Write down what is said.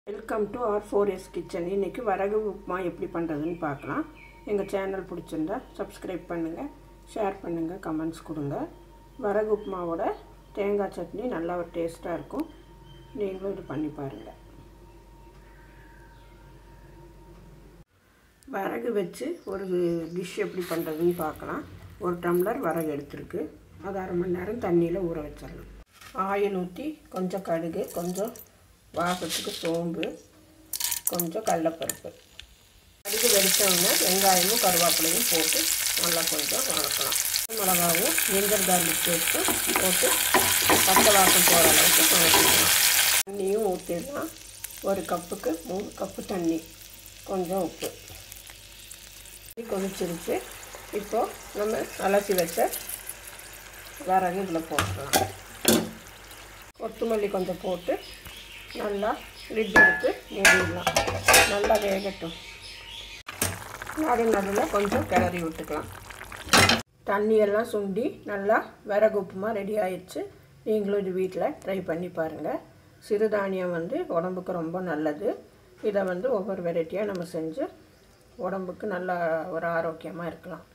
welcome to R four S kitchen இன்றைக்கி வரகு உப்புமா எப்படி பண்ணுறதுன்னு பார்க்கலாம் எங்கள் சேனல் பிடிச்சிருந்தா சப்ஸ்கிரைப் பண்ணுங்கள் ஷேர் பண்ணுங்கள் கமெண்ட்ஸ் கொடுங்க வரகு உப்புமாவோட தேங்காய் சட்னி நல்லா ஒரு டேஸ்ட்டாக இருக்கும் நீங்களும் இது பண்ணி பாருங்கள் வரகு வச்சு ஒரு டிஷ் எப்படி பண்ணுறதுன்னு பார்க்கலாம் ஒரு டம்ளர் வரகு எடுத்துருக்கு அது அரை மணி நேரம் தண்ணியில் ஊற வச்சிடலாம் ஆயில் ஊற்றி கொஞ்சம் கடுகு கொஞ்சம் வாசத்துக்கு சோம்பு கொஞ்சம் கடலப்பருப்பு கடுகு வெடித்தோடனே வெங்காயமும் கருவேப்பிலையும் போட்டு நல்லா கொஞ்சம் வதக்கலாம் மிளகாவும் ஜிஞ்சர் கார்லிக் பேஸ்ட்டும் போட்டு பச்சை வாசம் போகிற அளவுக்கு வதக்கிக்கலாம் தண்ணியும் ஊற்றிடலாம் ஒரு கப்புக்கு மூணு கப்பு தண்ணி கொஞ்சம் உப்பு கொதிச்சிருச்சு இப்போது நம்ம அலசி வச்ச வரகு இதில் போட்டுக்கலாம் கொத்தமல்லி கொஞ்சம் போட்டு நல்லா லிட் எடுத்து மூடிடலாம் நல்லா வேகட்டும் நடு நடுவில் கொஞ்சம் கிளறி விட்டுக்கலாம் தண்ணியெல்லாம் சுண்டி நல்லா விறகு உப்புமா ரெடி ஆயிடுச்சு நீங்களும் இது வீட்டில் ட்ரை பண்ணி பாருங்கள் சிறுதானியம் வந்து உடம்புக்கு ரொம்ப நல்லது இதை வந்து ஒவ்வொரு வெரைட்டியாக நம்ம செஞ்சு உடம்புக்கு நல்லா ஒரு ஆரோக்கியமாக இருக்கலாம்